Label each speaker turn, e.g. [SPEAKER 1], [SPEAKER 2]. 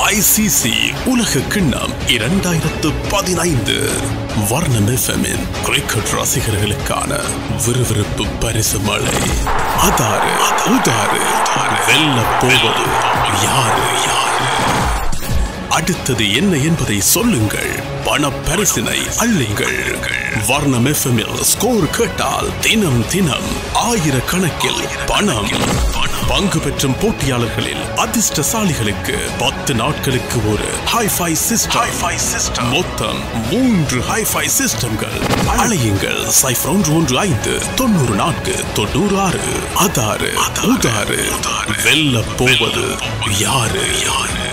[SPEAKER 1] ICC உலக கிண்ணம் இரண்டாயிரத்து பதினைந்து வர்ணம் எஃப்எம்மின் கிரிக்கெட் ரசிகர்களுக்கான விறுவிறுப்பு பரிசு மழை அதாறு உதாறு வெல்ல போவது யாரு யாரு அடுத்தது என்ன என்பதை சொல்லுங்கள் பண பரிசினை அள்ளுங்கள் வர்ணம் எஃப்எம்மில் ஸ்கோர் கேட்டால் தினம் தினம் ஆயிரக்கணக்கில் பணம் பங்கு பெற்றும் போட்டியாளர்களில் அதிர்ஷ்டசாலிகளுக்கு பத்து நாட்களுக்கு ஒரு ஹைஃபை சிஸ்டம் மொத்தம் மூன்று ஹைஃபை சிஸ்டம்கள் அழையுங்கள் சைஃபர் ஒன்று ஒன்று ஐந்து தொண்ணூறு நான்கு தொண்ணூறு ஆறு அதாறு உதாறு வெல்ல போவது யாரு யாரு